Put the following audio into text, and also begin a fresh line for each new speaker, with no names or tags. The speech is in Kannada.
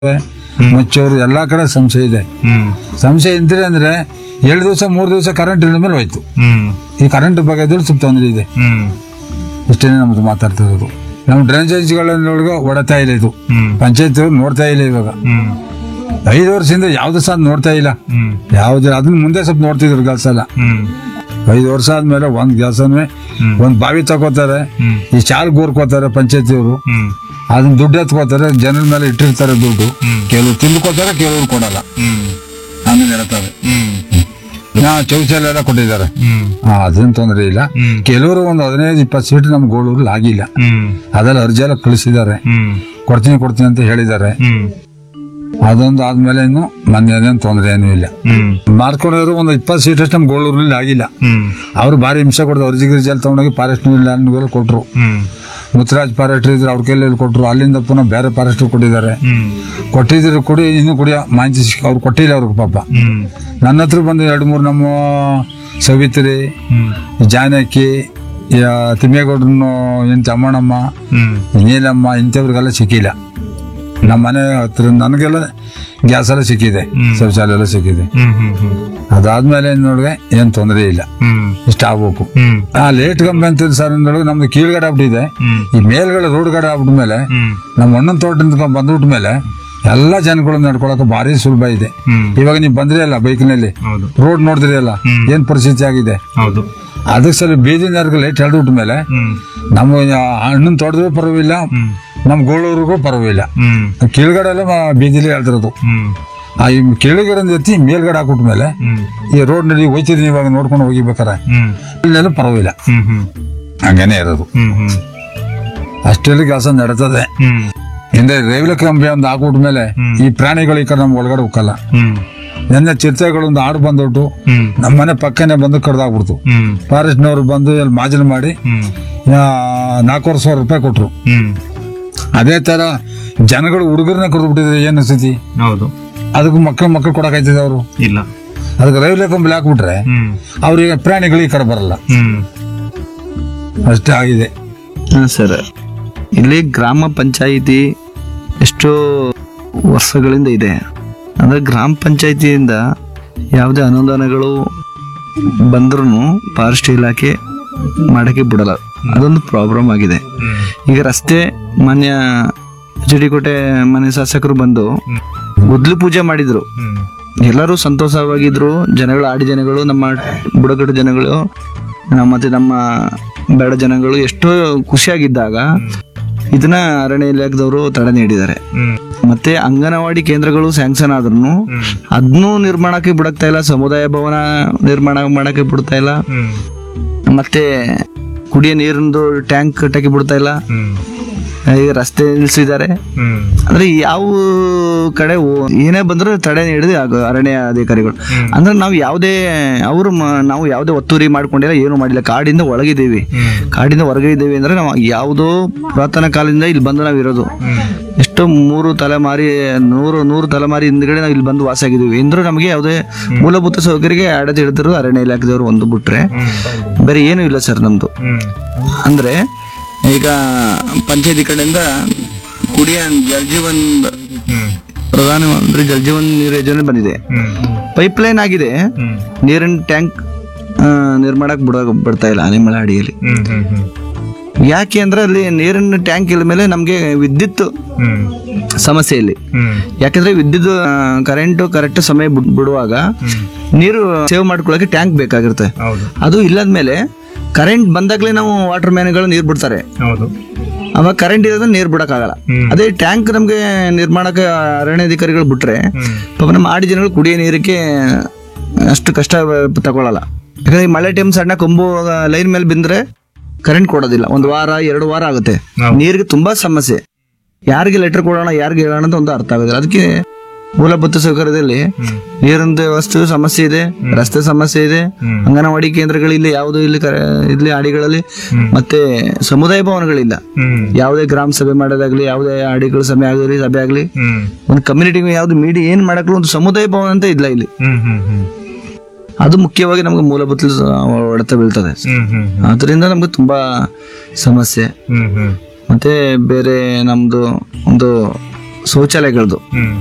ಮಚ್ಚೂರು ಎಲ್ಲಾ ಕಡೆ ಸಂಶಯ ಇದೆ
ಹ್ಮ್
ಸಂಶಯ ಇಂತಿದೆ ಅಂದ್ರೆ ಎರಡು ದಿವಸ ಮೂರು ದಿವಸ ಕರೆಂಟ್ ಇಳಿದ ಮೇಲೆ ಹೋಯ್ತು
ಹ್ಮ್
ಈ ಕರೆಂಟ್ ಬಗ್ಗೆ ಇದ್ರೆ ಸ್ವಲ್ಪ ತೊಂದರೆ ಇದೆ
ಹ್ಮ್
ಇಷ್ಟೇ ನಮ್ದು ಮಾತಾಡ್ತಿರೋದು ನಮ್ಮ ಡ್ರೈನೇಜ್ಗಳೊಳಗೆ ಹೊಡತಾ ಇಲ್ಲ ಇದು
ಹ್ಮ್
ಪಂಚಾಯತ್ ನೋಡ್ತಾ ಇಲ್ಲ ಇವಾಗ
ಹ್ಮ್
ಐದು ವರ್ಷದಿಂದ ಯಾವ್ದು ಸಹ ನೋಡ್ತಾ ಇಲ್ಲ
ಹ್ಮ್
ಯಾವ್ದು ಅದನ್ನ ಮುಂದೆ ಸ್ವಲ್ಪ ನೋಡ್ತಿದ್ರು ಕೆಲಸ ಎಲ್ಲ
ಹ್ಮ್
ಐದು ವರ್ಷ ಆದ್ಮೇಲೆ ಒಂದ್ ಕೆಲಸನೇ
ಹ್ಮ್.
ಒಂದ್ ಬಾವಿ ತಗೋತಾರೆ
ಹ್ಮ್
ಈ ಚಾಲ್ ಗೋರ್ಕೋತಾರೆ ಪಂಚಾಯತಿಯವರು
ಹ್ಮ್
ಅದನ್ನ ದುಡ್ಡು ಎತ್ಕೋತಾರೆ ಜನರ ಮೇಲೆ ಇಟ್ಟಿರ್ತಾರೆ ದುಡ್ಡು
ಹ್ಮ್.
ಕೆಲವ್ರು ತಿಂದ್ಕೋತಾರೆ ಕೆಲವ್ರು ಕೊಡಲ್ಲ
ಹ್ಮ್
ಆಮೇಲೆ ಇರ್ತಾರೆ
ಹ್ಮ್
ನಾ ಚೌಚಲೆಲ್ಲ ಕೊಟ್ಟಿದ್ದಾರೆ
ಹ್ಮ್
ಹಾ ಅದೇನ್ ತೊಂದರೆ ಇಲ್ಲ
ಹ್ಮ್.
ಕೆಲವರು ಒಂದು ಹದಿನೈದು ಇಪ್ಪತ್ತು ಸೀಟ್ ನಮ್ ಗೋಳೂರಲ್ಲಿ ಆಗಿಲ್ಲ
ಹ್ಮ್
ಅದೆಲ್ಲ ಅರ್ಜಿ ಎಲ್ಲ ಕಳಿಸಿದ್ದಾರೆ
ಹ್ಮ್
ಕೊಡ್ತೀನಿ ಕೊಡ್ತೀನಿ ಅಂತ ಹೇಳಿದ್ದಾರೆ
ಹ್ಮ್
ಅದೊಂದು ಆದ್ಮೇಲೆ ಇನ್ನು ಮೊನ್ನೆ ಅದೇನು ತೊಂದರೆ ಏನೂ ಇಲ್ಲ
ಹ್ಮ್
ಮಾಡ್ಕೊಂಡಿರೋ ಒಂದು ಇಪ್ಪತ್ತು ಸೀಟ್ ಅಷ್ಟು ನಮ್ ಗೋಳೂರಲ್ಲಿ ಆಗಿಲ್ಲ
ಹ್ಮ್
ಅವ್ರು ಭಾರಿ ಹಿಂಸೆ ಕೊಡ್ದು ಅರ್ಜಿ ಗಿರ್ಜಿ ಎಲ್ಲ ತಗೊಂಡೋಗಿ ಫಾರೆಸ್ಟ್ ಲ್ಯಾಂಡ್ಗೆಲ್ಲ ಕೊಟ್ರು
ಹ್ಮ್
ಮುತ್ತರಾಜ್ ಫಾರೆಸ್ಟ್ ಇದ್ರು ಅವ್ರ ಕೈಯಲ್ಲಿ ಕೊಟ್ರು ಅಲ್ಲಿಂದ ಪುನಃ ಬೇರೆ ಫಾರೆಸ್ಟ್ ಕೊಟ್ಟಿದ್ದಾರೆ
ಹ್ಮ್
ಕೊಟ್ಟಿದ್ರು ಕೊಡಿ ಇನ್ನು ಕುಡಿಯ ಮಾಹಿತಿ ಸಿಕ್ಕ ಅವ್ರು ಕೊಟ್ಟಿಲ್ಲ ಅವ್ರಿಗೆ ಪಾಪ
ಹ್ಮ್
ನನ್ನ ಹತ್ರ ಬಂದು ಎರಡು ಮೂರು ನಮ್ಮ ಸವಿತ್ರಿ
ಹ್ಮ್
ಜಾನಕಿ ಯಾ- ತಿಮ್ಮೇಗೌಡ್ರನ್ನು ಎಂತ ಅಮ್ಮಣ್ಣಮ್ಮ
ಹ್ಮ್
ನೀಲಮ್ಮ ಇಂಥವ್ರಿಗೆಲ್ಲ ಸಿಕ್ಕಿಲ್ಲ ನಮ್ಮ ಮನೆ ಹತ್ರ ನನಗೆಲ್ಲ ಗ್ಯಾಸ್ ಎಲ್ಲ ಸಿಕ್ಕಿದೆ
ಹ್ಮ್.
ಶೌಚಾಲಯ ಎಲ್ಲ ಸಿಕ್ಕಿದೆ
ಹ್ಮ್ ಹ್ಮ್ ಹ್ಮ್
ಅದಾದ್ಮೇಲೆ ನೋಡಿದ್ರೆ ಏನ್ ತೊಂದರೆ ಇಲ್ಲ
ಹ್ಮ್
ಇಷ್ಟ ಆಗ್ಬೇಕು
ಹ್ಮ್
ಆ ಲೇಟ್ ಕಂಬ ಅಂತ ಸರ್ ಅಂದೊಳಗೆ ನಮ್ದು ಕೀಳ್ಗಡೆ ಆಗ್ಬಿಟ್ಟಿದೆ
ಹ್ಮ್
ಈ ಮೇಲ್ಗಡೆ ರೋಡ್ ಗಡೆ ಆಗ್ಬಿಟ್ಮೇಲೆ
ಹ್ಮ್
ನಮ್ಮ ಅಣ್ಣನ ತೋಟದಿಂದ ಬಂದ್ಬಿಟ್ಟ ಮೇಲೆ ಎಲ್ಲ ಜನಗಳು ನಡ್ಕೊಳಕ್ಕೆ ಭಾರಿ ಸುಲಭ ಇದೆ
ಹ್ಮ್
ಇವಾಗ ನೀವು ಬಂದ್ರಿ ಅಲ್ಲ ಬೈಕ್ನಲ್ಲಿ
ಹೌದು
ರೋಡ್ ನೋಡಿದ್ರಿ ಅಲ್ಲ
ಹ್ಮ್.
ಏನ್ ಪರಿಸ್ಥಿತಿ ಆಗಿದೆ
ಹೌದು
ಅದಕ್ಕೆ ಸಲ ಬೀದಿ ನರ್ಗ ಲೈಟ್ ಎಳ್ದು ಮೇಲೆ
ಹ್ಮ್
ನಮ್ಮ ಹಣ್ಣನ್ ತೋಟದೂ ಪರವಾಗಿಲ್ಲ
ಹ್ಮ್
ನಮ್ಮ ಗೋಳೂರಿಗೂ ಪರವಾಗಿಲ್ಲ
ಹ್ಮ್
ಕೀಳ್ಗಡೆ ಎಲ್ಲ ಮ- ಬೀದಿಲಿ ಹೇಳ್ತಿರೋದು
ಹ್ಮ್
ಆ ಈ ಕೆಳಗಡೆ ಎತ್ತಿ ಮೇಲ್ಗಡೆ ಹಾಕ್ಬಿಟ್ಟ ಮೇಲೆ
ಹ್ಮ್
ಈ ರೋಡ್ ನಲ್ಲಿ ಹೋಯ್ತಿದ್ದೀನಿ ಇವಾಗ ನೋಡ್ಕೊಂಡು ಹೋಗಿಬೇಕಾರೆ
ಹ್ಮ್
ಇಲ್ಲೆಲ್ಲ ಪರವಾಗಿಲ್ಲ
ಹ್ಮ್ ಹ್ಮ್
ಹಂಗೇನೆ ಇರೋದು
ಹ್ಮ್ ಹ್ಮ್
ಅಷ್ಟೆಲ್ಲ ಕೆಲಸ ನಡೀತದೆ
ಹ್ಮ್
ಹಿಂದೆ ರೈಲ್ವೆ ಕಂಬಿ ಒಂದು ಹಾಕ್ಬಿಟ್ಟ ಮೇಲೆ
ಹ್ಮ್.
ಈ ಪ್ರಾಣಿಗಳು ಈ ಕಡೆ ನಮ್ ಒಳಗಡೆ ಹೋಗಲ್ಲ
ಹ್ಮ್
ನೆನ್ನೆ ಚಿರತೆಗಳೊಂದು ಆಡು ಬಂದ್ಬಿಟ್ಟು
ಹ್ಮ್
ನಮ್ಮ ಮನೆ ಪಕ್ಕನೆ ಬಂದು ಕಡ್ದಾಗ್ಬಿಡ್ತು
ಹ್ಮ್
ಫಾರೆಸ್ಟ್ನವ್ರು ಬಂದು ಇಲ್ಲಿ ಮಾಜಲ್ ಮಾಡಿ
ಹ್ಮ್
ಆ, ನಾಲ್ಕೂವರೆ ಸಾವಿರ ರೂಪಾಯಿ ಕೊಟ್ರು
ಹ್ಮ್
ಅದೇ ತರ ಜನಗಳು ಹುಡುಗರನ್ನ ಕರೆದು ಬಿಟ್ಟಿದ್ರೆ ಏನು ಸ್ಥಿತಿ
ಹೌದು
ಅದಕ್ಕೆ ಮಕ್ಕಳು ಮಕ್ಕಳು ಕೊಡಕಾಯ್ತಿದೆ ಅವರು
ಇಲ್ಲ
ಅದಕ್ಕೆ ರೈಲ್ವೆ ಕಂಬಿ ಹಾಕ್ಬಿಟ್ರೆ
ಹ್ಮ್
ಅವ್ರಿಗೆ ಪ್ರಾಣಿಗಳು ಈ ಕಡೆ ಬರಲ್ಲ
ಹ್ಮ್
ಅಷ್ಟೇ ಆಗಿದೆ
ಹಾಂ ಸರ್ ಇಲ್ಲಿ ಗ್ರಾಮ ಪಂಚಾಯಿತಿ ಎಷ್ಟೋ ವರ್ಷಗಳಿಂದ ಇದೆ ಅಂದರೆ ಗ್ರಾಮ ಪಂಚಾಯಿತಿಯಿಂದ ಯಾವುದೇ ಅನುದಾನಗಳು ಬಂದ್ರೂ ಫಾರೆಸ್ಟ್ ಇಲಾಖೆ ಮಾಡೋಕ್ಕೆ ಬಿಡಲ್ಲ ಅದೊಂದು ಪ್ರಾಬ್ಲಮ್ ಆಗಿದೆ
ಹ್ಮ್
ಈಗ ರಸ್ತೆ ಮಾನ್ಯ ಎಚ್ ಡಿ ಕೋಟೆ ಮನೆ ಶಾಸಕರು ಬಂದು ಗುದ್ಲಿ ಪೂಜೆ ಮಾಡಿದ್ರು
ಹ್ಮ್
ಎಲ್ಲರೂ ಸಂತೋಷವಾಗಿದ್ರು ಜನಗಳು ಆಡಿ ಜನಗಳು ನಮ್ಮ ಬುಡಕಟ್ಟು ಜನಗಳು ನಮ್ಮ- ಮತ್ತೆ ನಮ್ಮ ಬೇಡ ಜನಗಳು ಎಷ್ಟೋ ಖುಷಿಯಾಗಿದ್ದಾಗ ಇದನ್ನ ಅರಣ್ಯ ಇಲಾಖೆದವರು ತಡೆ ನೀಡಿದ್ದಾರೆ
ಹ್ಮ್
ಮತ್ತೆ ಅಂಗನವಾಡಿ ಕೇಂದ್ರಗಳು ಸ್ಯಾಂಕ್ಷನ್ ಆದ್ರೂ ಅದನ್ನೂ ನಿರ್ಮಾಣಕ್ಕೆ ಬಿಡಕ್ತಾ ಇಲ್ಲ ಸಮುದಾಯ ಭವನ ನಿರ್ಮಾಣ ಮಾಡಕ್ಕೆ ಬಿಡ್ತಾ ಇಲ್ಲ
ಹ್ಮ್
ಮತ್ತೆ ಕುಡಿಯೋ ನೀರಿಂದು ಟ್ಯಾಂಕ್ ಕಟ್ಟಕ್ಕೆ ಬಿಡ್ತಾ ಇಲ್ಲ
ಹ್ಮ್
ಈಗ ರಸ್ತೆ ನಿಲ್ಸಿದ್ದಾರೆ
ಹ್ಮ್
ಅಂದ್ರೆ ಯಾವ ಕಡೆ ಓ- ಏನೇ ಬಂದ್ರು ತಡೆ ನೀಡಿದೆ ಆಗ- ಅರಣ್ಯ ಅಧಿಕಾರಿಗಳು
ಹ್ಮ್.
ಅಂದ್ರೆ ನಾವು ಯಾವುದೇ ಅವರು ನಾವು ಯಾವುದೇ ಒತ್ತುವರಿ ಮಾಡ್ಕೊಂಡಿಲ್ಲ ಏನು ಮಾಡಿಲ್ಲ ಕಾಡಿಂದ ಒಳಗಿದ್ದೀವಿ
ಹ್ಮ್
ಕಾಡಿಂದ ಹೊರಗೆ ಇದ್ದೀವಿ ಅಂದ್ರೆ ನಾವು ಯಾವುದೋ ಪುರಾತನ ಕಾಲದಿಂದ ಇಲ್ಲಿ ಬಂದು ನಾವು ಇರೋದು
ಹ್ಮ್
ಎಷ್ಟೋ ಮೂರು ತಲೆಮಾರಿ ನೂರು ನೂರು ತಲೆಮಾರಿ ಹಿಂದ್ಗಡೆ ನಾವು ಇಲ್ಲಿ ಬಂದು ವಾಸ ಆಗಿದ್ದೀವಿ ಅಂದ್ರೆ ನಮಗೆ ಯಾವುದೇ ಮೂಲಭೂತ ಸೌಕರ್ಯಕ್ಕೆ ಅಡೆದು ಹಿಡಿದಿರೋ ಅರಣ್ಯ ಇಲಾಖೆದವರು ಒಂದು ಬಿಟ್ರೆ
ಹ್ಮ್
ಬೇರೆ ಏನೂ ಇಲ್ಲ ಸರ್ ನಮ್ದು
ಹ್ಮ್
ಅಂದ್ರೆ ಈಗ ಪಂಚಾಯತಿ ಕಡೆಯಿಂದ ಕುಡಿಯ ಜಲಜೀವನ್
ಹ್ಮ್
ಪ್ರಧಾನಮಂತ್ರಿ ಜಲಜೀವನ್ ನೀರು ಯೋಜನೆ ಬಂದಿದೆ
ಹ್ಮ್
ಪೈಪ್ ಲೈನ್ ಆಗಿದೆ
ಹ್ಮ್
ನೀರಿನ ಟ್ಯಾಂಕ್ ನಿರ್ಮಾಣಕ್ಕೆ ಬಿಡ ಬಿಡ್ತಾ ಇಲ್ಲ ಆನೆಮಳ ಅಡಿಯಲ್ಲಿ
ಹ್ಮ್ ಹ್ಮ್ ಹ್ಮ್
ಯಾಕೆ ಅಂದ್ರೆ ಅಲ್ಲಿ ನೀರಿನ ಟ್ಯಾಂಕ್ ಇಲ್ ಮೇಲೆ ನಮಗೆ ವಿದ್ಯುತ್
ಹ್ಮ್
ಸಮಸ್ಯೆ ಇಲ್ಲಿ
ಹ್ಮ್
ಯಾಕಂದ್ರೆ ವಿದ್ಯುತ್ ಕರೆಂಟ್ ಕರೆಕ್ಟ್ ಸಮಯ ಬಿಡ್- ಬಿಡುವಾಗ ನೀರು ಸೇವ್ ಮಾಡ್ಕೊಳ್ಳೋಕೆ ಟ್ಯಾಂಕ್ ಬೇಕಾಗಿರುತ್ತೆ
ಹೌದು
ಅದು ಇಲ್ಲದ್ಮೇಲೆ ಕರೆಂಟ್ ಬಂದಾಗ್ಲೇ ನಾವು ವಾಟರ್ ಮ್ಯಾನ್ಗಳು ನೀರು ಬಿಡ್ತಾರೆ
ಹೌದು
ಅವಾಗ ಕರೆಂಟ್ ಇರೋದ್ರೆ ನೀರು ಬಿಡಕ್ಕಾಗಲ್ಲ
ಹ್ಮ್.
ಅದೇ ಟ್ಯಾಂಕ್ ನಮಗೆ ನಿರ್ಮಾಣಕ್ಕೆ ಅರಣ್ಯಾಧಿಕಾರಿಗಳು ಬಿಟ್ರೆ
ಹ್ಮ್
ಪಾಪ ನಮ್ಮ ಆಡಿ ಜನಗಳು ಕುಡಿಯೋ ನೀರಕ್ಕೆ ಅಷ್ಟು ಕಷ್ಟ ತಗೊಳ್ಳಲ್ಲ ಯಾಕಂದ್ರೆ ಈ ಮಳೆ ಟೈಮ್ ಸಣ್ಣ ಕೊಂಬು ಲೈನ್ ಮೇಲೆ ಬಿಂದ್ರೆ ಕರೆಂಟ್ ಕೊಡೋದಿಲ್ಲ ಒಂದು ವಾರ ಎರಡು ವಾರ ಆಗುತ್ತೆ
ಹೌದು.
ನೀರಿಗೆ ತುಂಬಾ ಸಮಸ್ಯೆ ಯಾರಿಗೆ ಲೆಟರ್ ಕೊಡೋಣ ಯಾರಿಗೆ ಹೇಳೋಣ ಅಂತ ಒಂದು ಅರ್ಥ ಆಗೋದಿಲ್ಲ ಅದಕ್ಕೆ ಮೂಲಭೂತ ಸೌಕರ್ಯದಲ್ಲಿ
ಹ್ಮ್
ನೀರಿನ ವ್ಯವಸ್ಥೆ ಸಮಸ್ಯೆ ಇದೆ ರಸ್ತೆ ಸಮಸ್ಯೆ ಇದೆ
ಹ್ಮ್.
ಅಂಗನವಾಡಿ ಕೇಂದ್ರಗಳಿಲ್ಲ ಯಾವುದು ಇಲ್ಲಿ ಕರೆ- ಇಲ್ಲಿ ಆಡಿಗಳಲ್ಲಿ
ಹ್ಮ್.
ಮತ್ತೆ ಸಮುದಾಯ ಭವನಗಳಿಲ್ಲ
ಹ್ಮ್
ಯಾವುದೇ ಗ್ರಾಮ ಸಭೆ ಮಾಡೋದಾಗ್ಲಿ ಯಾವುದೇ ಆಡಿಗಳ ಸಭೆ ಆಗಲಿ ಸಭೆ ಆಗಲಿ
ಹ್ಮ್
ಒಂದು ಕಮ್ಯುನಿಟಿ ಯಾವ್ದು ಮೀಡಿ ಏನ್ ಮಾಡಕ್ಲು ಒಂದು ಸಮುದಾಯ ಭವನ ಅಂತ ಇಲ್ಲ ಇಲ್ಲಿ
ಹ್ಮ್ ಹ್ಮ್ ಹ್ಮ್
ಅದು ಮುಖ್ಯವಾಗಿ ನಮ್ಗೆ ಮೂಲಭೂತ ಸ- ಹೊಡೆತ ಬೀಳ್ತದೆ
ಹ್ಮ್ ಹ್ಮ್
ಅದರಿಂದ ನಮ್ಗೆ ತುಂಬಾ ಸಮಸ್ಯೆ
ಹ್ಮ್ ಹ್ಮ್
ಮತ್ತೆ ಬೇರೆ ನಮ್ದು ಒಂದು ಶೌಚಾಲಯಗಳದು
ಹ್ಮ್